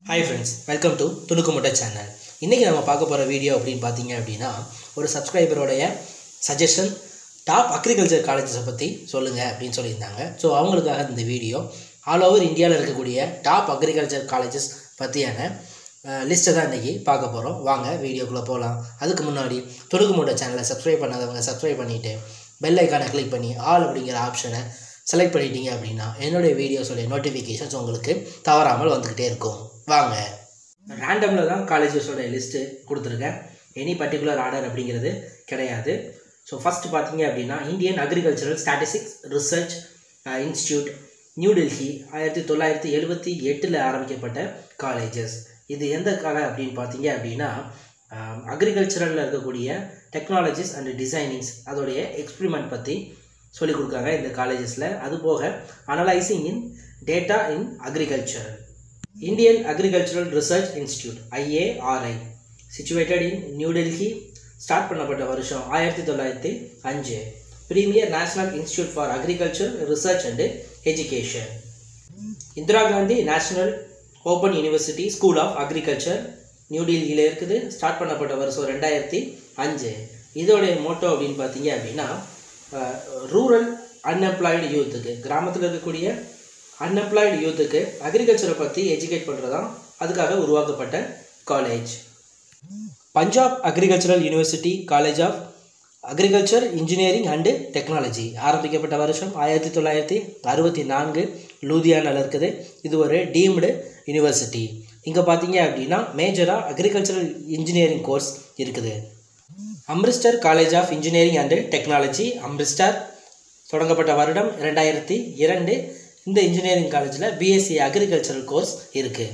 hi friends welcome to துணுக்கு முட்டை channel இன்றைக்கி நம்ம பார்க்க போகிற வீடியோ அப்படின்னு பார்த்தீங்க அப்படின்னா ஒரு சப்ஸ்கிரைபரோடைய சஜஷன் டாப் அக்ரிகல்ச்சர் காலேஜஸை பற்றி சொல்லுங்கள் அப்படின்னு சொல்லியிருந்தாங்க ஸோ அவங்களுக்காக இந்த வீடியோ ஆல் ஓவர் இந்தியாவில் இருக்கக்கூடிய டாப் அக்ரிகல்ச்சர் காலேஜஸ் பற்றியான லிஸ்ட்டை தான் இன்றைக்கி பார்க்க போகிறோம் வாங்க வீடியோக்குள்ளே போகலாம் அதுக்கு முன்னாடி துணுக்கு முட்டை சேனலை சப்ஸ்கிரைப் பண்ணாதவங்க சப்ஸ்கிரைப் பண்ணிவிட்டு பெல் ஐக்கானை கிளிக் பண்ணி ஆல் அப்படிங்கிற ஆப்ஷனை செலக்ட் பண்ணிட்டீங்க அப்படின்னா என்னுடைய வீடியோஸோடைய நோட்டிஃபிகேஷன்ஸ் உங்களுக்கு தவறாமல் வந்துக்கிட்டே இருக்கும் வாங்க ரேண்டமில் தான் காலேஜஸோட லிஸ்ட்டு கொடுத்துருக்கேன் எனி பர்டிகுலர் ஆர்டர் அப்படிங்கிறது கிடையாது ஸோ ஃபஸ்ட்டு பார்த்தீங்க அப்படின்னா Indian agricultural statistics research institute new Delhi ஆயிரத்தி தொள்ளாயிரத்தி எழுபத்தி எட்டில் ஆரம்பிக்கப்பட்ட காலேஜஸ் இது எந்த கால அப்படின்னு பார்த்தீங்க அப்படின்னா அக்ரிகல்ச்சரலில் இருக்கக்கூடிய டெக்னாலஜிஸ் அண்ட் டிசைனிங்ஸ் அதோடைய எக்ஸ்பிரிமெண்ட் பற்றி சொல்லிக் கொடுக்காங்க இந்த காலேஜஸில் அது போக analysing in data in agriculture Indian agricultural research institute IARI situated in new Delhi start பண்ணப்பட்ட வருஷம் ஆயிரத்தி தொள்ளாயிரத்தி அஞ்சு premier national institute for agriculture research and education Indira Gandhi national open university school of agriculture new டெல்லியில் இருக்குது ஸ்டார்ட் பண்ணப்பட்ட வருஷம் ரெண்டாயிரத்தி அஞ்சு இதோடைய மோட்டோ அப்படின்னு பார்த்தீங்க அப்படின்னா ரூரல் அன்எம்ப்ளாய்டு யூத்துக்கு கிராமத்தில் இருக்கக்கூடிய அன்எம்ப்ளாய்டு யூத்துக்கு அக்ரிகல்ச்சரை பற்றி எஜுகேட் பண்ணுறது தான் அதுக்காக உருவாக்கப்பட்ட college Punjab agricultural university college of agriculture engineering and technology ஆரம்பிக்கப்பட்ட வருஷம் ஆயிரத்தி தொள்ளாயிரத்தி அறுபத்தி நான்கு லூதியானில் இருக்குது இது ஒரு டீம்டு யூனிவர்சிட்டி இங்கே பார்த்தீங்க அப்படின்னா மேஜராக அக்ரிகல்ச்சரல் இன்ஜினியரிங் கோர்ஸ் இருக்குது Amritsar college of engineering and technology Amritsar தொடங்கப்பட்ட வருடம் ரெண்டாயிரத்தி இரண்டு இந்த இன்ஜினியரிங் காலேஜில் பிஎஸ்சி அக்ரிகல்ச்சரல் கோர்ஸ் இருக்குது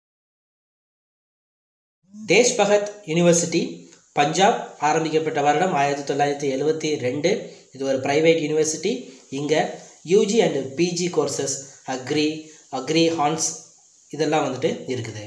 தேஷ் பகத் யூனிவர்சிட்டி பஞ்சாப் ஆரம்பிக்கப்பட்ட வருடம் ஆயிரத்தி தொள்ளாயிரத்தி எழுபத்தி ரெண்டு இது ஒரு ப்ரைவேட் யூனிவர்சிட்டி இங்கே UG and PG courses agri agri hons இதெல்லாம் வந்துட்டு இருக்குது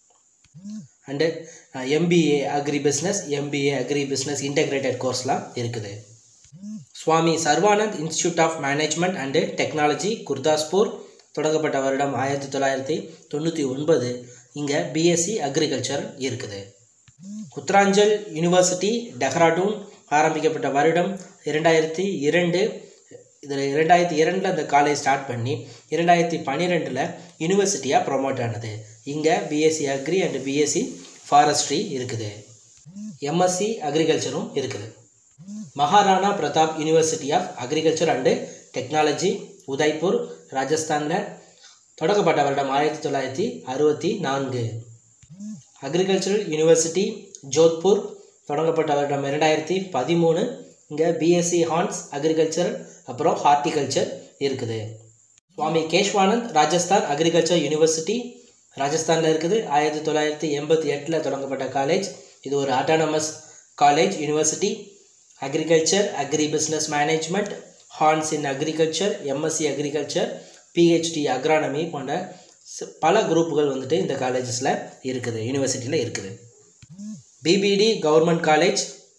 and MBA agri business MBA agri business integrated கோர்ஸ்லாம் இருக்குது Swami Sarvanand institute of management and technology Gurdaspur தொடங்கப்பட்ட வருடம் ஆயிரத்தி தொள்ளாயிரத்தி தொண்ணூற்றி ஒன்பது இங்கே பிஎஸ்சி அக்ரிகல்ச்சர் இருக்குது உத்தராஞ்சல் யூனிவர்சிட்டி டெஹ்ராடூன் ஆரம்பிக்கப்பட்ட வருடம் இரண்டாயிரத்தி இரண்டு இதில் இரண்டாயிரத்தி இரண்டில் அந்த காலேஜ் ஸ்டார்ட் பண்ணி இரண்டாயிரத்தி பன்னிரெண்டில் யூனிவர்சிட்டியாக ப்ரொமோட் ஆனது இங்கே BSc agri and BSc forestry இருக்குது எம்எஸ்சி அக்ரிகல்ச்சரும் இருக்குது Maharana Pratap university of agriculture and technology Udaipur ராஜஸ்தானில் தொடங்கப்பட்ட வருடம் ஆயிரத்தி தொள்ளாயிரத்தி அறுபத்தி நான்கு அக்ரிகல்ச்சரல் யூனிவர்சிட்டி ஜோத்பூர் தொடங்கப்பட்ட வருடம் இரண்டாயிரத்தி பதிமூணு இங்கே பிஎஸ்சி ஹான்ஸ் அக்ரிகல்ச்சர் அப்புறம் ஹார்டிகல்ச்சர் இருக்குது சுவாமி கேஷ்வானந்த் ராஜஸ்தான் அக்ரிகல்ச்சர் யூனிவர்சிட்டி ராஜஸ்தானில் இருக்குது ஆயிரத்தி தொள்ளாயிரத்தி எண்பத்தி எட்டில் தொடங்கப்பட்ட காலேஜ் இது ஒரு autonomous college university agriculture agri business management hons in agriculture MSc agriculture PhD agronomy போன்ற பல குரூப்புகள் வந்துட்டு இந்த காலேஜஸில் இருக்குது யூனிவர்சிட்டியில் இருக்குது BBD government college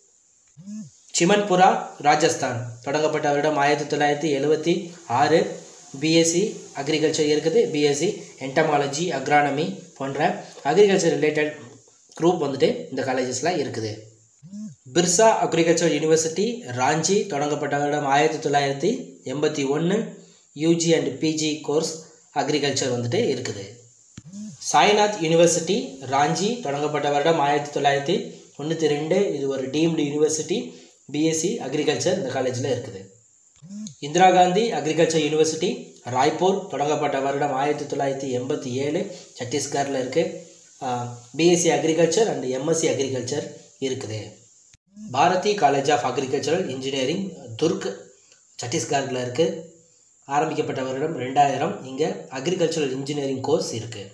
Chimanpura Rajasthan தொடங்கப்பட்ட வருடம் ஆயிரத்தி தொள்ளாயிரத்தி எழுபத்தி ஆறு பிஎஸ்சி அக்ரிகல்ச்சர் இருக்குது பிஎஸ்சி என்டமாலஜி அக்ரானமி போன்ற அக்ரிகல்ச்சர் ரிலேட்டட் குரூப் வந்துட்டு இந்த காலேஜஸில் இருக்குது பிர்சா அக்ரிகல்ச்சர் யூனிவர்சிட்டி ராஞ்சி தொடங்கப்பட்ட வருடம் ஆயிரத்தி தொள்ளாயிரத்தி எண்பத்தி ஒன்று UG and PG course agriculture வந்துட்டு இருக்குது சாய்நாத் யூனிவர்சிட்டி ராஞ்சி தொடங்கப்பட்ட வருடம் ஆயிரத்தி தொள்ளாயிரத்தி தொண்ணூற்றி ரெண்டு இது ஒரு டீம்டு யூனிவர்சிட்டி பிஎஸ்சி அக்ரிகல்ச்சர் இந்த காலேஜில் இருக்குது இந்திரா காந்தி அக்ரிகல்ச்சர் யூனிவர்சிட்டி ராய்ப்பூர் தொடங்கப்பட்ட வருடம் ஆயிரத்தி தொள்ளாயிரத்தி எண்பத்தி ஏழு சத்தீஸ்கரில் இருக்குது BSc agriculture and MSc agriculture இருக்குது Bharati college of agricultural engineering Durg சத்தீஸ்கரில் இருக்குது ஆரம்பிக்கப்பட்ட வருடம் ரெண்டாயிரம் இங்கே அக்ரிகல்ச்சரல் இன்ஜினியரிங் கோர்ஸ் இருக்குது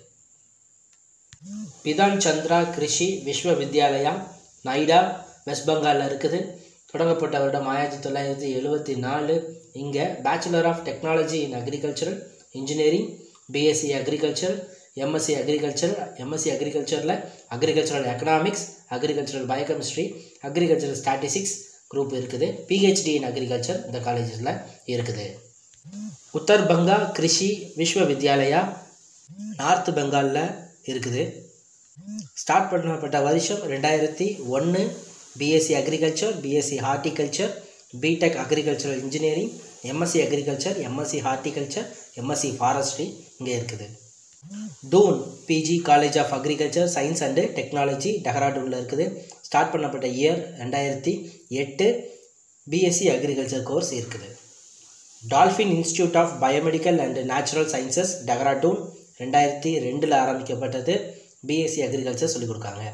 பிதான் சந்திரா கிருஷி விஸ்வ வித்யாலயா நைடா வெஸ்ட் பெங்காலில் இருக்குது தொடங்கப்பட்ட வருடம் ஆயிரத்தி தொள்ளாயிரத்தி எழுபத்தி நாலு இங்கே bachelor of technology in agricultural engineering BSc agriculture MSc agriculture MSc அக்ரிகல்ச்சரில் agricultural economics agricultural biochemistry agricultural statistics group இருக்குது பிஹெச்டி இன் அக்ரிகல்ச்சர் இந்த காலேஜஸில் இருக்குது உத்தர் பங்கா கிருஷி விஸ்வ வித்யாலயா நார்த் பெங்காலில் இருக்குது ஸ்டார்ட் பண்ணப்பட்ட வருஷம் ரெண்டாயிரத்தி ஒன்று BSc agriculture BSc horticulture BTech agricultural engineering MSc agriculture MSc horticulture MSc forestry இங்கே இருக்குது Doon PG college of agriculture science and technology டெஹ்ராடூனில் இருக்குது ஸ்டார்ட் பண்ணப்பட்ட இயர் ரெண்டாயிரத்தி எட்டு பிஎஸ்சி அக்ரிகல்ச்சர் கோர்ஸ் இருக்குது Dolphin institute of biomedical and natural sciences Dehradun ரெண்டாயிரத்தி ரெண்டில் ஆரம்பிக்கப்பட்டது பிஎஸ்சி அக்ரிகல்ச்சர் சொல்லிக் கொடுக்காங்க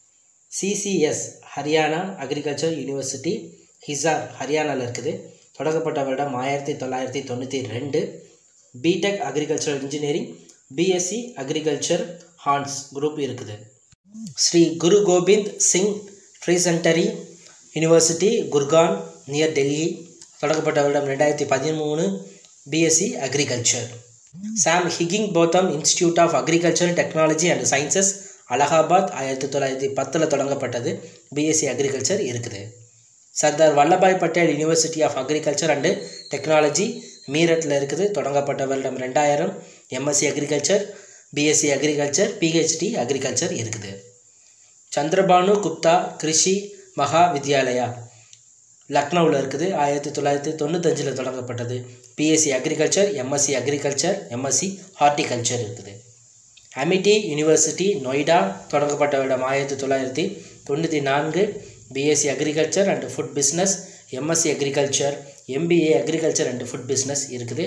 CCS Haryana agriculture university Hisar ஹரியானாவில் இருக்குது தொடங்கப்பட்ட வருடம் ஆயிரத்தி தொள்ளாயிரத்தி தொண்ணூற்றி ரெண்டு BTech agricultural engineering BSc agriculture hons group இருக்குது Shri Guru Gobind Singh tricentenary university Gurgaon near Delhi தொடங்கப்பட்ட வருடம் ரெண்டாயிரத்தி பதிமூணு BSc agriculture Sam Higginbottom institute of agriculture technology and sciences Allahabad ஆயிரத்தி தொள்ளாயிரத்தி பத்தில் தொடங்கப்பட்டது பிஎஸ்சி அக்ரிகல்ச்சர் இருக்குது Sardar Vallabhbhai Patel university of agriculture and technology மீரட்டில் இருக்குது தொடங்கப்பட்ட வருடம் ரெண்டாயிரம் MSc agriculture BSc agriculture PhD agriculture இருக்குது சந்திரபானு குப்தா கிருஷி மகா வித்யாலயா லக்னௌவில் இருக்குது ஆயிரத்தி தொள்ளாயிரத்தி தொண்ணூத்தஞ்சில் தொடங்கப்பட்டது BSc agriculture MSc agriculture MSc horticulture இருக்குது அமிட்டி யூனிவர்சிட்டி நொய்டா தொடங்கப்பட்ட வருடம் ஆயிரத்தி தொள்ளாயிரத்தி தொண்ணூற்றி நான்கு BSc agriculture and food business MSc agriculture MBA agriculture and food business இருக்குது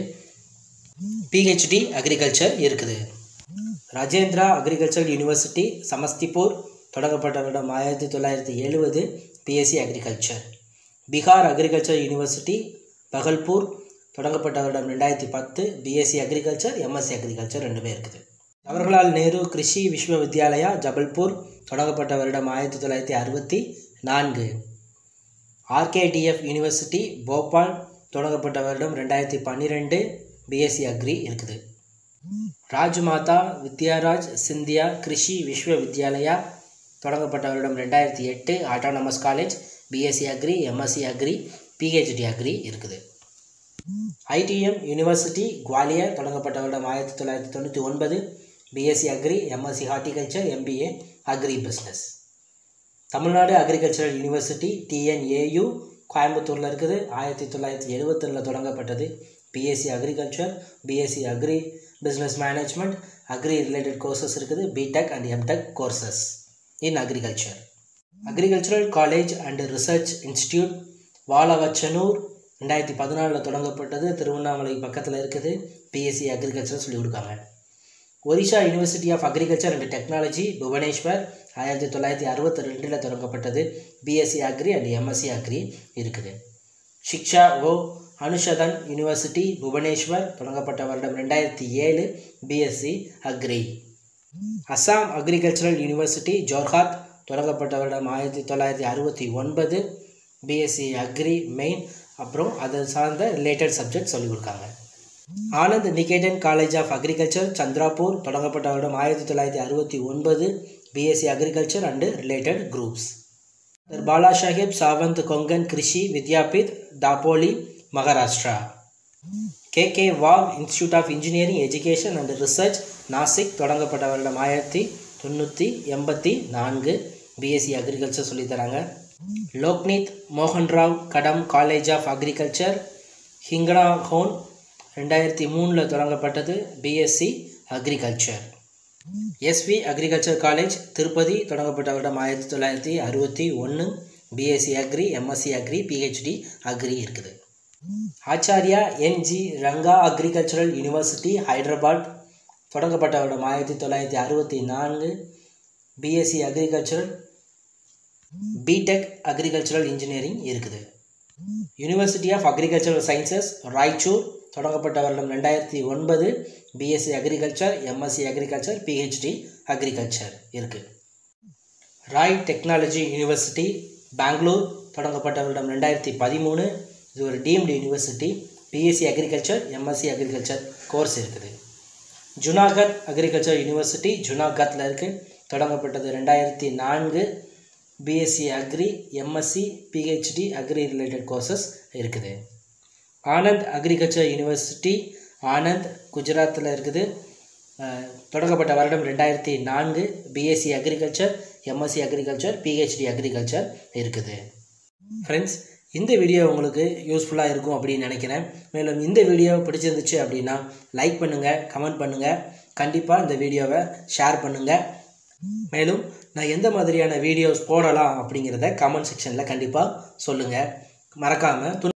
பிஹெச்டி அக்ரிகல்ச்சர் இருக்குது ராஜேந்திரா அக்ரிகல்ச்சர் யூனிவர்சிட்டி சமஸ்திபூர் தொடங்கப்பட்ட வருடம் ஆயிரத்தி தொள்ளாயிரத்தி எழுபது BSc agriculture Bihar agriculture university Bhagalpur தொடங்கப்பட்ட வருடம் ரெண்டாயிரத்தி பத்து பிஎஸ்சி அக்ரிகல்ச்சர் எம்எஸ்சி அக்ரிகல்ச்சர் ரெண்டுமே இருக்குது ஜவஹர்லால் நேரு கிருஷி விஸ்வவித்யாலயா ஜபல்பூர் தொடங்கப்பட்ட வருடம் ஆயிரத்தி தொள்ளாயிரத்தி அறுபத்தி நான்கு ஆர்கேடிஎஃப் யூனிவர்சிட்டி போபால் தொடங்கப்பட்ட வருடம் ரெண்டாயிரத்தி பன்னிரெண்டு பிஎஸ்சி அக்ரி இருக்குது ராஜ்மாதா வித்யாராஜ் சிந்தியா கிருஷி விஸ்வவித்யாலயா தொடங்கப்பட்ட வருடம் ரெண்டாயிரத்தி எட்டு autonomous college BSc agri MSc agri PhD agri இருக்குது ஐடிஎம் யூனிவர்சிட்டி குவாலியர் தொடங்கப்பட்ட வருடம் ஆயிரத்தி தொள்ளாயிரத்தி தொண்ணூற்றி ஒன்பது BSc agri MSc horticulture MBA agri business Tamil Nadu agricultural university TNAU கோயம்புத்தூரில் இருக்குது ஆயிரத்தி தொள்ளாயிரத்தி எழுபத்தொன்னில் தொடங்கப்பட்டது BSc agriculture BSc agri business management agri related courses இருக்குது BTech and MTech courses in agriculture agricultural college and research institute Valavachanur ரெண்டாயிரத்தி பதினாலில் தொடங்கப்பட்டது திருவண்ணாமலை பக்கத்தில் இருக்குது பிஎஸ்சி அக்ரிகல்ச்சர் சொல்லி கொடுக்காங்க Orissa university of agriculture and technology Bhubaneswar ஆயிரத்தி தொள்ளாயிரத்தி அறுபத்தி ரெண்டில் தொடங்கப்பட்டது BSc agri and MSc agri இருக்குது ஷிக்ஷா ஓ அனுஷதன் யூனிவர்சிட்டி புவனேஸ்வர் தொடங்கப்பட்ட வருடம் ரெண்டாயிரத்தி ஏழு BSc agri Assam agricultural university Jorhat தொடங்கப்பட்ட வருடம் ஆயிரத்தி தொள்ளாயிரத்தி அறுபத்தி ஒன்பது பிஎஸ்சி அக்ரி மெயின் அப்புறம் அதை சார்ந்த ரிலேட்டட் சப்ஜெக்ட் சொல்லிக் கொடுக்காங்க Anand Niketan college of agriculture Chandrapur தொடங்கப்பட்ட வருடம் ஆயிரத்தி தொள்ளாயிரத்தி அறுபத்தி ஒன்பது BSc agriculture and related groups Bala Saheb Sawant Konkan Krishi Vidyapeeth Dapoli Maharashtra K K Wagh institute of engineering education and research Nashik தொடங்கப்பட்ட வருடம் ஆயிரத்தி தொண்ணூற்றி எண்பத்தி நான்கு பிஎஸ்சி அக்ரிகல்ச்சர் சொல்லித்தராங்க Lokneet Mohanrao Kadam college of agriculture Hingangaon ரெண்டாயிரத்தி மூணில் தொடங்கப்பட்டது BSc agriculture SV agriculture college Tirupati தொடங்கப்பட்ட வருடம் ஆயிரத்தி தொள்ளாயிரத்தி அறுபத்தி ஒன்று BSc agri MSc agri PhD agri இருக்குது Acharya NG Ranga agricultural university Hyderabad தொடங்கப்பட்ட வருடம் ஆயிரத்தி தொள்ளாயிரத்தி அறுபத்தி நான்கு BSc agricultural BTech agricultural engineering இருக்குது university of agricultural sciences Raichur தொடங்கப்பட்ட வருடம் ரெண்டாயிரத்தி ஒன்பது BSc agriculture MSc agriculture PhD agriculture இருக்குது ராய் டெக்னாலஜி யூனிவர்சிட்டி பெங்களூர் தொடங்கப்பட்ட வருடம் ரெண்டாயிரத்தி பதிமூணு இது ஒரு deemed university BSc agriculture MSc agriculture course இருக்குது ஜுனாகத் அக்ரிகல்ச்சர் யூனிவர்சிட்டி ஜுனாகத்தில் இருக்குது தொடங்கப்பட்டது ரெண்டாயிரத்தி நான்கு BSc agri MSc PhD agri related courses இருக்குது ஆனந்த் அக்ரிகல்ச்சர் யூனிவர்சிட்டி ஆனந்த் குஜராத்தில் இருக்குது அஹ், தொடங்கப்பட்ட வருடம் ரெண்டாயிரத்தி நான்கு BSc agriculture MSc agriculture PhD agriculture இருக்குது ஃப்ரெண்ட்ஸ் இந்த வீடியோ உங்களுக்கு யூஸ்ஃபுல்லாக இருக்கும் அப்படின்னு நினைக்கிறேன் மேலும் இந்த வீடியோ பிடிச்சிருந்துச்சு அப்படின்னா லைக் பண்ணுங்கள் கமெண்ட் பண்ணுங்கள் கண்டிப்பாக இந்த வீடியோவை ஷேர் பண்ணுங்கள் மேலும் நான் எந்த மாதிரியான வீடியோஸ் போடலாம் அப்படிங்கிறத கமெண்ட் செக்ஷனில் கண்டிப்பாக சொல்லுங்கள் மறக்காமல்